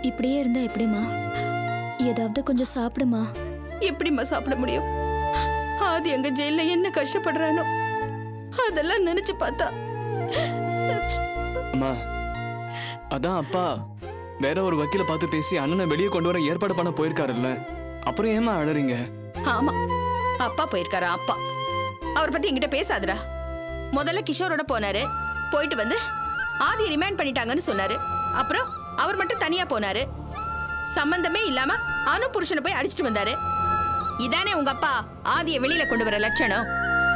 இப்படியே இருந்தா எப்படிமா ஏதாவது கொஞ்சம் சாப்பிடுமா எப்படிம்மா சாப்பிட முடியும் ஆதி அங்க ஜெயில என்ன கஷ்டப்படுறானோ அதெல்லாம் நினைச்சு பார்த்தா அம்மா அதான் அப்பா வேற ஒரு வக்கீல பார்த்து பேசி அண்ணனை வெளியே கொண்டு வர ஏற்பாடு பண்ண போயிருக்காருல்ல அப்புறம் ஏமா அழறீங்க ஆமா அப்பா போயிருக்காரா அப்பா அவர் பத்தி என்கிட்ட பேசாதடா முதல்ல கிஷோரோட போனாரு போயிட்டு வந்து ஆதி ரிமைண்ட் பண்ணிட்டாங்கன்னு சொன்னாரு அப்புறம் அவர் மட்டும் தனியா போனாரு சம்பந்தமே இல்லாம அனு புருஷனை போய் அடிச்சிட்டு வந்தாரு இதானே உங்க அப்பா ஆதியை வெளியில கொண்டு வர லட்சணம்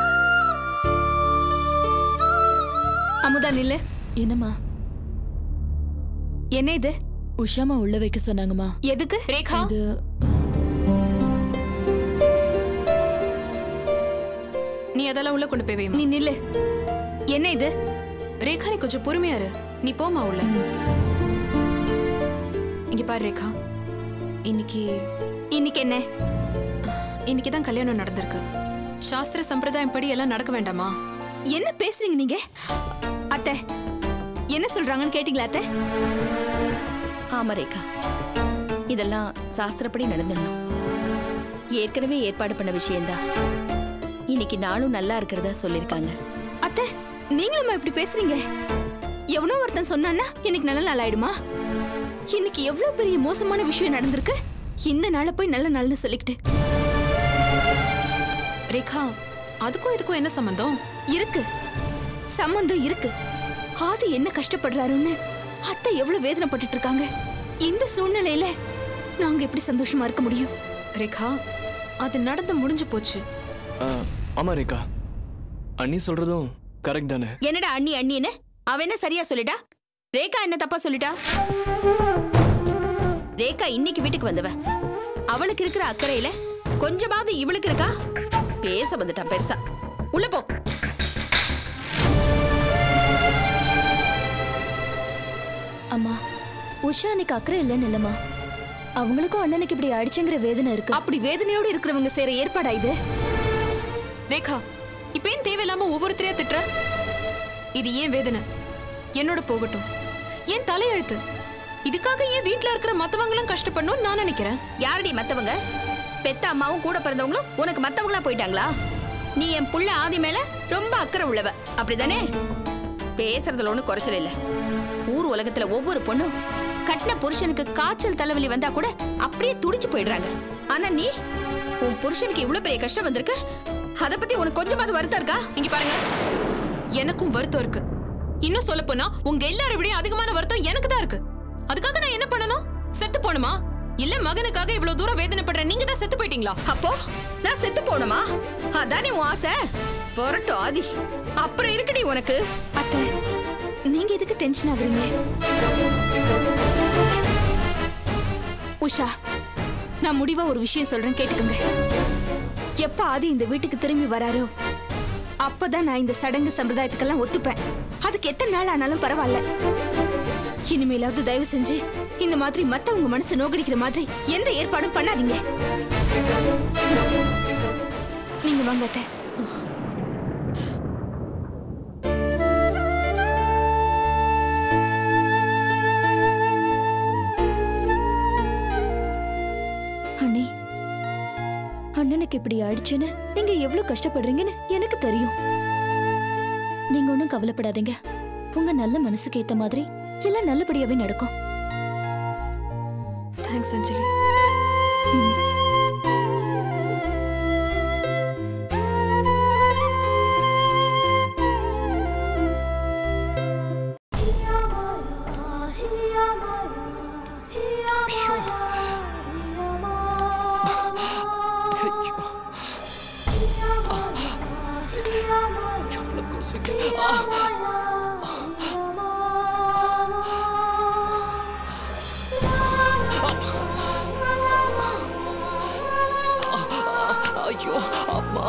அமுதா நில்லு என்னம்மா என்ன இது உஷாமா உள்ள வைக்க சொன்னாங்கம்மா எதுக்கு ரேகா இது நீ அதெல்லாம் உள்ள கொண்டு போய் வைமா நீ நில்லு என்ன இது ரேகா நீ கொஞ்சம் பொறுமையா இரு நீ போமா உள்ள இங்க பாரு ரேகா இன்னைக்கு இன்னைக்கு என்ன இன்னைக்கு தான் கல்யாணம் நடந்திருக்கு சாஸ்திர சம்பிரதாயம் படி எல்லாம் நடக்க வேண்டாமா என்ன பேசுறீங்க நீங்க அத்தை என்ன சொல்றாங்கன்னு கேட்டீங்களா அத்தை ஆமா ரேகா இதெல்லாம் சாஸ்திரப்படி நடந்துடணும் ஏற்கனவே ஏற்பாடு பண்ண விஷயம்தான் இன்னைக்கு நாளும் நல்லா இருக்கிறதா சொல்லிருக்காங்க அத்தை நீங்களுமா இப்படி பேசுறீங்க எவனோ ஒருத்தன் சொன்னான்னா இன்னைக்கு நல்ல நாள் ஆயிடுமா இன்னைக்கு எவ்வளவு பெரிய மோசமான விஷயம் நடந்திருக்கு இந்த நாளை போய் நல்ல நாள்னு சொல்லிக்கிட்டு ரேகா அதுக்கும் இதுக்கும் என்ன சம்பந்தம் இருக்கு சம்பந்தம் இருக்கு ஆதி என்ன கஷ்டப்படுறாருன்னு அத்தை எவ்வளவு வேதனைப்பட்டுட்டு இருக்காங்க இந்த சூழ்நிலையில நாங்க எப்படி சந்தோஷமா இருக்க முடியும் ரேகா அது நடந்து முடிஞ்சு போச்சு ஆ, ஆமா ரேகா அண்ணி சொல்றதும் கரெக்ட் தானே என்னடா அண்ணி அண்ணின்னு அவ என்ன சரியா சொல்லிட்டா ரேகா என்ன தப்பா சொல்லிட்டா ரேகா இன்னைக்கு வீட்டுக்கு வந்தவ அவளுக்கு இருக்கிற அக்கறையில கொஞ்சமாவது இவளுக்கு இருக்கா பேச வந்துட்டா பெருசா உள்ள போ அம்மா உஷா அன்னைக்கு அக்கறை இல்லைன்னு இல்லம்மா அவங்களுக்கும் அண்ணனுக்கு இப்படி ஆயிடுச்சுங்கிற வேதனை இருக்கு அப்படி வேதனையோடு இருக்கிறவங்க செய்யற ஏற்பாடா இது ரேகா இப்ப ஏன் தேவையில்லாம ஒவ்வொருத்தரையா திட்டுற இது ஏன் வேதனை என்னோட போகட்டும் ஏன் தலையெழுத்து இதுக்காக ஏன் வீட்ல இருக்கிற மத்தவங்களும் கஷ்டப்படணும்னு நான் நினைக்கிறேன் யாரடி மத்தவங்க பெத்த அம்மாவும் கூட பிறந்தவங்களும் உனக்கு மத்தவங்களா போயிட்டாங்களா நீ என் புள்ள ஆதி மேல ரொம்ப அக்கறை உள்ளவ அப்படிதானே பேசுறதுல ஒண்ணும் குறைச்சல் இல்ல ஊர் உலகத்துல ஒவ்வொரு பொண்ணும் கட்டின புருஷனுக்கு காய்ச்சல் தலைவலி வந்தா கூட அப்படியே துடிச்சு போயிடுறாங்க ஆனா நீ உன் புருஷனுக்கு இவ்வளவு பெரிய கஷ்டம் வந்திருக்கு அத பத்தி உனக்கு கொஞ்சமாவது வருத்தம் இருக்கா இங்க பாருங்க எனக்கும் வருத்தம் இருக்கு இன்னும் சொல்ல போனா உங்க எல்லாரை விட அதிகமான வருத்தம் எனக்கு தான் இருக்கு அதுக்காக நான் என்ன பண்ணணும் செத்து போணுமா இல்ல மகனுக்காக இவ்வளவு தூரம் வேதனைப்படுற நீங்க தான் செத்து போயிட்டீங்களா அப்போ நான் செத்து போனமா அதானே உன் ஆசை பொறட்டும் ஆதி அப்புறம் இருக்குடி உனக்கு அத்தை நீங்க எதுக்கு டென்ஷன் ஆகுறீங்க உஷா நான் முடிவா ஒரு விஷயம் சொல்றேன் கேட்டுக்கோங்க எப்ப ஆதி இந்த வீட்டுக்கு திரும்பி வராரோ அப்பதான் நான் இந்த சடங்கு சம்பிரதாயத்துக்கெல்லாம் ஒத்துப்பேன் அதுக்கு எத்தனை நாள் ஆனாலும் பரவாயில்ல இனிமேலாவது தயவு செஞ்சு இந்த மாதிரி மத்தவங்க மனசை நோகடிக்கிற மாதிரி எந்த ஏற்பாடும் பண்ணாதீங்க நீங்க வாங்க அத்தை அண்ணி அண்ணனுக்கு இப்படி ஆயிடுச்சுன்னு நீங்க எவ்வளவு கஷ்டப்படுறீங்கன்னு எனக்கு தெரியும் நீங்க ஒண்ணும் கவலைப்படாதீங்க உங்க நல்ல மனசுக்கு ஏத்த மாதிரி எல்லாம் நல்லபடியாவே நடக்கும் தேங்க்ஸ் அஞ்சலி ஐயோ அம்மா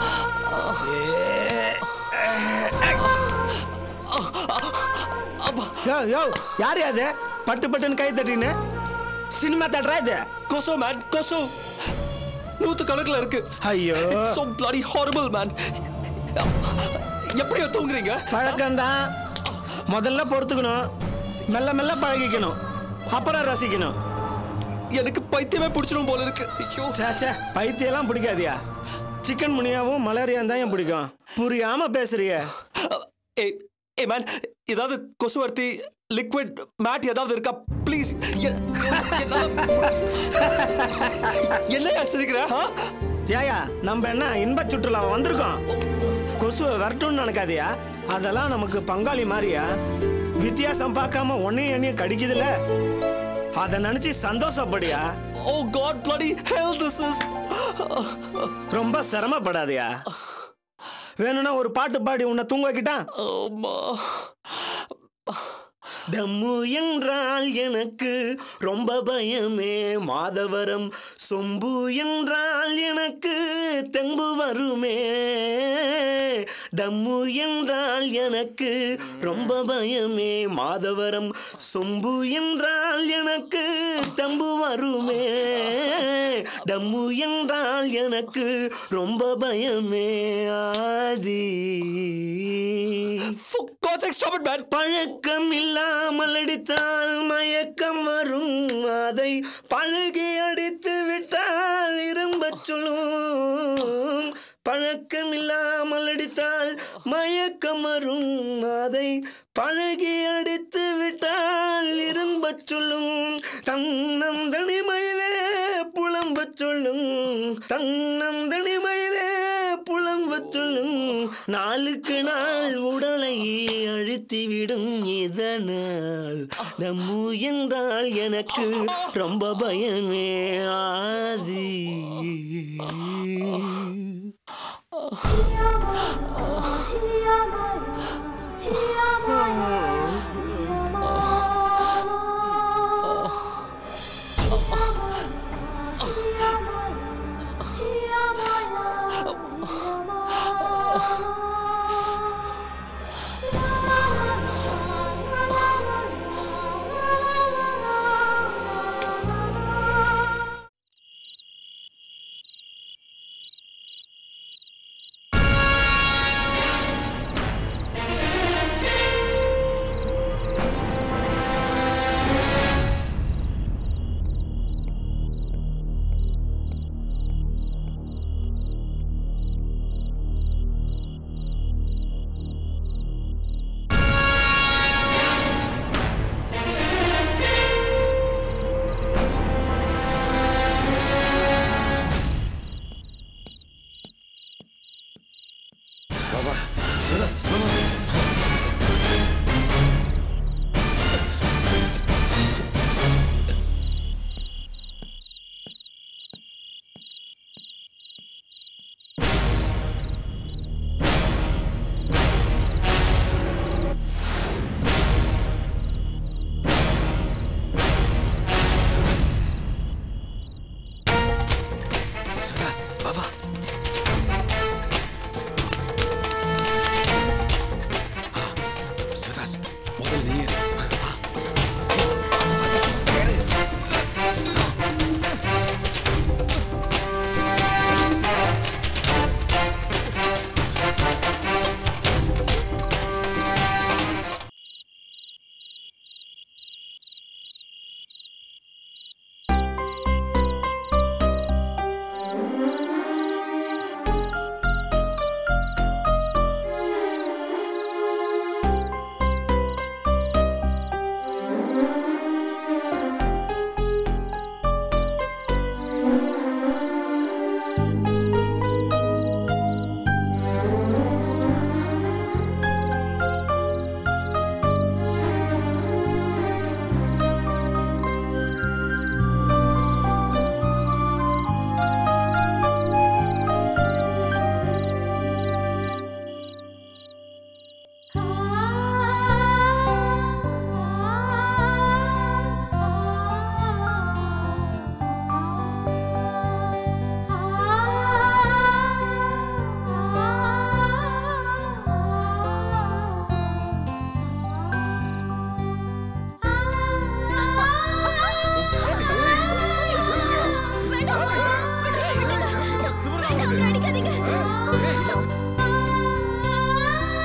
யோ யோ யார் அது பட்டு பட்டுன்னு கை தட்டின்னு சினிமா தட்டுறா இது கொசு மேன் கொசு நூத்து கணக்குல இருக்கு ஐயோ so bloody horrible man எப்படியோ தூங்குறீங்க பழக்கம்தான் முதல்ல பொறுத்துக்கணும் மெல்ல மெல்ல பழகிக்கணும் அப்புறம் ரசிக்கணும் எனக்கு பைத்தியமே பிடிச்சிடும் போல இருக்கு ஐயோ சே சே பைத்தியெல்லாம் பிடிக்காதியா சிக்கன் முனியாவும் மலேரியா தான் ஏன் பிடிக்கும் புரியாம பேசுறிய ஏய் ஏய் மேன் ஏதாவது கொசுவர்த்தி லிக்விட் மேட் ஏதாவது இருக்கா ப்ளீஸ் என்னையா சிரிக்கிற ஆ? ஏயா நம்ம என்ன இன்ப சுற்றுலா வந்திருக்கோம் கொசுவை விரட்டும்னு நினைக்காதியா அதெல்லாம் நமக்கு பங்காளி மாதிரியா வித்தியாசம் பார்க்காம ஒன்னையும் என்னையும் கடிக்குதுல அதை நினைச்சு சந்தோஷப்படியா Oh God, bloody hell, this is. ரொம்ப சிரமப்படாதயா வேணும்னா ஒரு பாட்டு பாடி உன்னை தூங்க வைக்கிட்டான் அம்மா. தம்மு என்றால் எனக்கு ரொம்ப பயமே மாதவரம் சொம்பு என்றால் எனக்கு தெம்பு வருமே தம்மு என்றால் எனக்கு ரொம்ப பயமே மாதவரம் சொம்பு என்றால் எனக்கு தெம்பு வருமே தம்மு என்றால் எனக்கு ரொம்ப பயமே ஆதி For God's sake, stop it, man. பழக்கம் இல்லாமல் அடித்தால் மயக்கம் வரும் அதை பழகி அடித்து விட்டால் இரும்பச் சொல்லும் பழக்கம் இல்லாமல் அடித்தால் மயக்கம் வரும் அதை பழகி அடித்து விட்டால் இரும்பச் சொல்லும் தன்னம் தனிமையிலே புலம்பச் சொல்லும் தன்னம் தனிமையிலே புலம்பச் சொல்லும் நாளுக்கு நாள் உடலை அழுத்திவிடும் இதனால் நம்மு என்றால் எனக்கு ரொம்ப பயமே ஆதி சிவதாஸ் பாபா சிவதாஸ் முதல்ல நீ ஏறு ஆ. ஏய், பார்த்து, பார்த்து. ஏறு.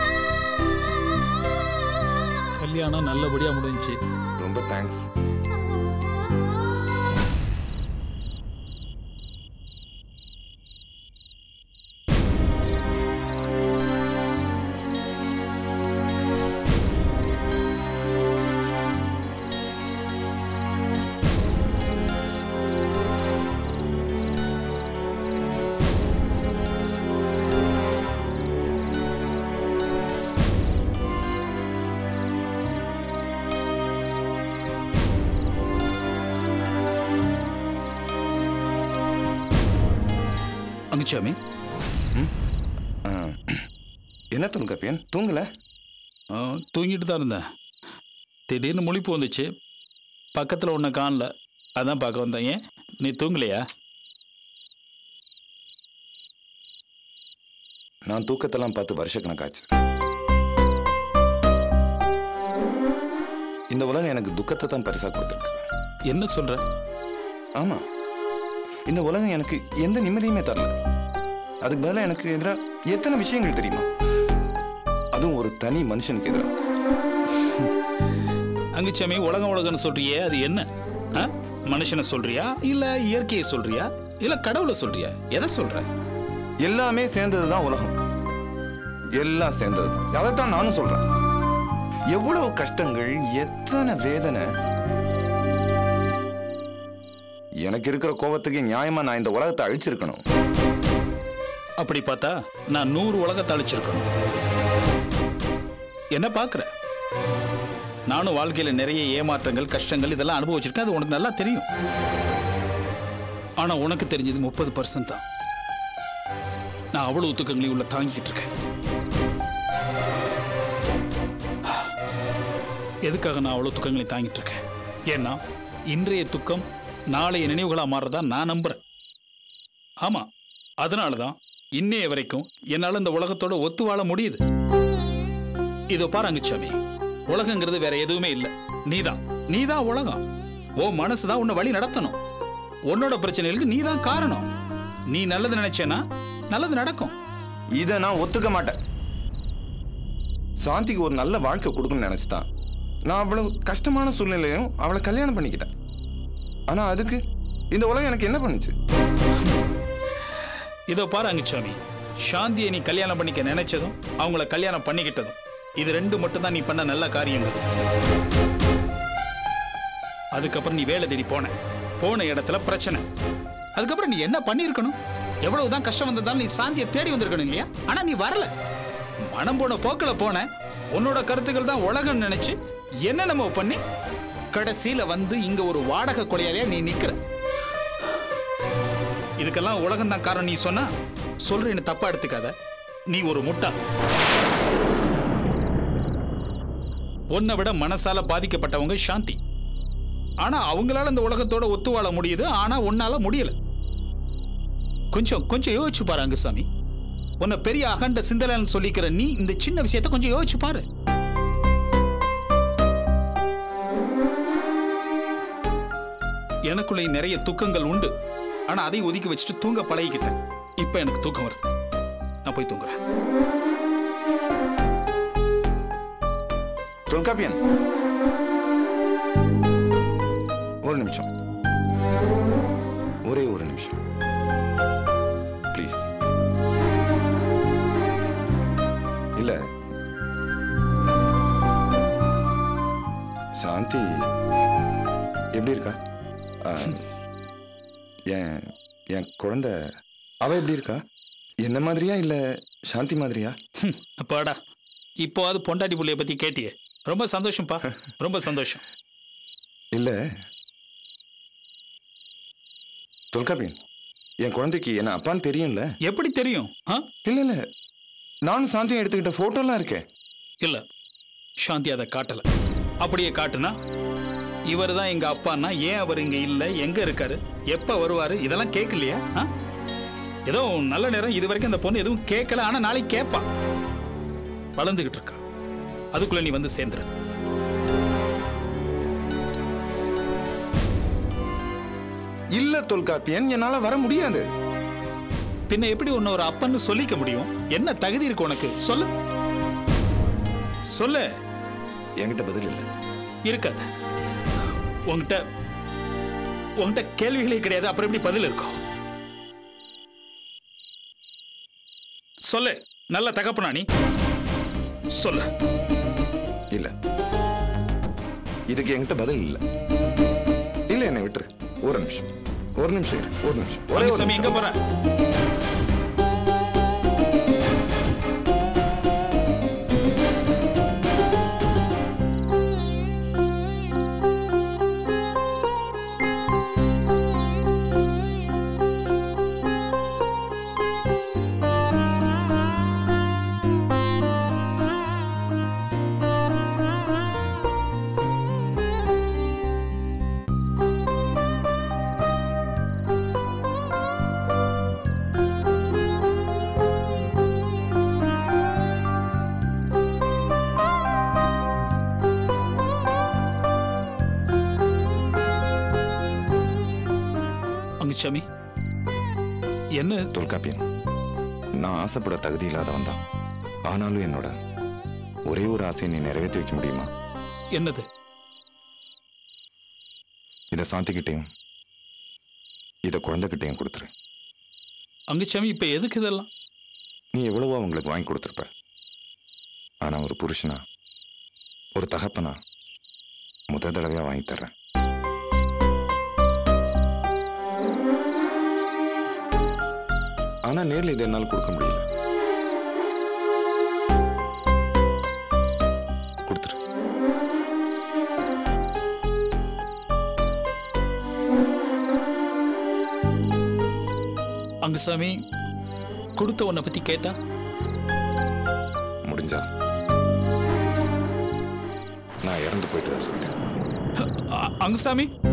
கல்யாணம் நல்லபடியா முடிஞ்சுச்சு ரொம்ப தேங்க்ஸ் அங்குச்சாமி என்ன தொல்காப்பியன் தூங்கல ஆ, தூங்கிட்டு தான் இருந்தேன் திடீர்னு முழிப்பு வந்துச்சு பக்கத்தில் ஒன்று காணல அதான் பார்க்க வந்தேன் ஏன் நீ தூங்கலையா நான் தூக்கத்தெல்லாம் பார்த்து வருஷக்கணக்காச்சு இந்த உலகம் எனக்கு துக்கத்தை தான் பரிசா கொடுத்துருக்கு என்ன சொல்ற ஆமா இந்த உலகம் எனக்கு எந்த நிம்மதியுமே தரல அதுக்கு பதிலா எனக்கு எதிராக எத்தனை விஷயங்கள் தெரியுமா அதுவும் ஒரு தனி மனுஷனுக்கு எதிராக அங்குச்சாமி உலகம் உலகம்னு சொல்றியே அது என்ன ஆ? மனுஷனை சொல்றியா இல்ல இயற்கையை சொல்றியா இல்ல கடவுளை சொல்றியா எதை சொல்ற எல்லாமே சேர்ந்தது தான் உலகம் எல்லாம் சேர்ந்தது தான் அதைத்தான் நானும் சொல்றேன் எவ்வளவு கஷ்டங்கள் எத்தனை வேதனை எனக்கு இருக்கிற கோபத்துக்கு நியாயமா நான் இந்த உலகத்தை அழிச்சிருக்கணும் அப்படி பார்த்தா நான் நூறு உலகத்தை அழிச்சிருக்கணும் என்ன பார்க்குற நானும் வாழ்க்கையில நிறைய ஏமாற்றங்கள் கஷ்டங்கள் இதெல்லாம் அனுபவிச்சிருக்கேன் அது உனக்கு நல்லா தெரியும் ஆனா உனக்கு தெரிஞ்சது முப்பது பர்சன்ட் தான் நான் அவ்வளவு துக்கங்களையும் உள்ள தாங்கிக்கிட்டு இருக்கேன் எதுக்காக நான் அவ்வளவு துக்கங்களை தாங்கிட்டு இருக்கேன் ஏன்னா இன்றைய துக்கம் நாளைய நினைவுகளா மாறதா நான் நம்புறேன் ஆமா அதனால தான் இன்னைய வரைக்கும் என்னால இந்த உலகத்தோட ஒத்து வாழ முடியுது இதோ பாரு அங்குச்சாமி உலகங்கிறது வேற எதுவுமே இல்ல நீதான் நீதான் உலகம் ஓ மனசுதான் உன்னை வழி நடத்தணும் உன்னோட பிரச்சனைகளுக்கு நீதான் காரணம் நீ நல்லது நினைச்சேன்னா நல்லது நடக்கும் இதை நான் ஒத்துக்க மாட்டேன் சாந்திக்கு ஒரு நல்ல வாழ்க்கை கொடுக்கணும்னு நினைச்சுதான் நான் அவ்வளவு கஷ்டமான சூழ்நிலையும் அவளை கல்யாணம் பண்ணிக்கிட்டேன் ஆனா அதுக்கு இந்த உலகம் எனக்கு என்ன பண்ணுச்சு இதோ பாரு அங்குச்சாமி சாந்தியை நீ கல்யாணம் பண்ணிக்க நினைச்சதும் அவங்கள கல்யாணம் பண்ணிக்கிட்டதும் இது ரெண்டு மட்டும் தான் நீ பண்ண நல்ல காரியங்கள் அதுக்கப்புறம் நீ வேலை தேடி போன போன இடத்துல பிரச்சனை அதுக்கப்புறம் நீ என்ன பண்ணியிருக்கணும் எவ்வளவுதான் கஷ்டம் வந்ததாலும் நீ சாந்தியை தேடி வந்திருக்கணும் இல்லையா ஆனா நீ வரல மனம் போன போக்குல போன உன்னோட கருத்துக்கள் தான் உலகம் நினைச்சு என்ன நம்ம பண்ணி கடைசியில வந்து இங்க ஒரு வாடகை கொலையாளியா நீ நிக்கிற இதுக்கெல்லாம் உலகம் தான் காரணம் நீ சொன்னா சொல்றேன்னு தப்பா எடுத்துக்காத நீ ஒரு முட்டாள் உன்னை விட மனசால பாதிக்கப்பட்டவங்க சாந்தி ஆனா அவங்களால இந்த உலகத்தோட ஒத்து வாழ முடியுது ஆனா உன்னால முடியல கொஞ்சம் கொஞ்சம் யோசிச்சு பாரு அங்குசாமி உன்னை பெரிய அகண்ட சிந்தனைன்னு சொல்லிக்கிற நீ இந்த சின்ன விஷயத்தை கொஞ்சம் யோசிச்சு பாரு எனக்குள்ளே நிறைய துக்கங்கள் உண்டு ஆனா அதையும் ஒதுக்கி வச்சுட்டு தூங்க பழகிக்கிட்டேன் இப்ப எனக்கு தூக்கம் வருது நான் போய் தூங்குறேன் தொல்காப்பியன் ஒரு நிமிஷம் ஒரே ஒரு நிமிஷம் ப்ளீஸ் இல்ல சாந்தி எப்படி இருக்கா ஆ, என் என் குழந்தை அவ எப்படி இருக்கா என்ன மாதிரியா இல்ல சாந்தி மாதிரியா ஹம், அப்பாடா இப்போவாது பொண்டாட்டி புள்ளைய பத்தி கேட்டியே ரொம்ப சந்தோஷம்ப்பா ரொம்ப சந்தோஷம் இல்ல தொல்காப்பியன் என் குழந்தைக்கு என்ன அப்பான்னு தெரியும்ல எப்படி தெரியும் ஆ இல்ல இல்ல நானும் சாந்தியும் எடுத்துக்கிட்ட போட்டோலாம் இருக்கேன் இல்ல சாந்தி அதை காட்டல அப்படியே காட்டுனா இவர் தான் எங்க அப்பான்னா ஏன் அவர் இங்க இல்ல எங்க இருக்காரு எப்ப வருவாரு இதெல்லாம் கேட்கலையா ஆ? ஏதோ நல்ல நேரம் இது வரைக்கும் அந்த பொண்ணு எதுவும் கேட்கல ஆனா நாளைக்கு கேட்பா வளர்ந்துகிட்டு இருக்கா அதுக்குள்ள நீ வந்து சேர்ந்துரு இல்ல தொல்காப்பியன் என்னால வர முடியாது பின்ன எப்படி உன்னை ஒரு அப்பன்னு சொல்லிக்க முடியும் என்ன தகுதி இருக்கு உனக்கு சொல்லு சொல்லு என்கிட்ட பதில் இல்ல இருக்காது உன்கிட்ட உன்கிட்ட கேள்விகளே கிடையாது அப்புறம் எப்படி பதில் இருக்கும் சொல்லு நல்ல தகப்பனா நீ சொல்லு இல்ல இதுக்கு என்கிட்ட பதில் இல்ல இல்ல என்னை விட்டுரு ஒரு நிமிஷம் ஒரு நிமிஷம் இரு, ஒரு நிமிஷம் ஒரே ஒரு சாமி எங்க நிமிஷம் போற அங்குசாமி என்ன தொல்காப்பியன் நான் ஆசைப்பட தகுதி இல்லாதவன் தான் ஆனாலும் என்னோட ஒரே ஒரு ஆசையை நீ நிறைவேற்றி வைக்க முடியுமா என்னது இதை சாந்திக்கிட்டையும் இதை குழந்தைகிட்டையும் கொடுத்துரு அங்குசாமி இப்ப எதுக்கு இதெல்லாம் நீ எவ்வளவோ அவங்களுக்கு வாங்கி கொடுத்துருப்ப ஆனா ஒரு புருஷனா ஒரு தகப்பனா முத தடவையா வாங்கி தர்றேன் ஆனா நேர்ல இது என்னால கொடுக்க முடியல கொடுத்துரு அங்குசாமி கொடுத்த உன்னை பத்தி கேட்டா முடிஞ்சா நான் இறந்து போயிட்டு தான் சொல்லிட்டேன் அ- அங்குசாமி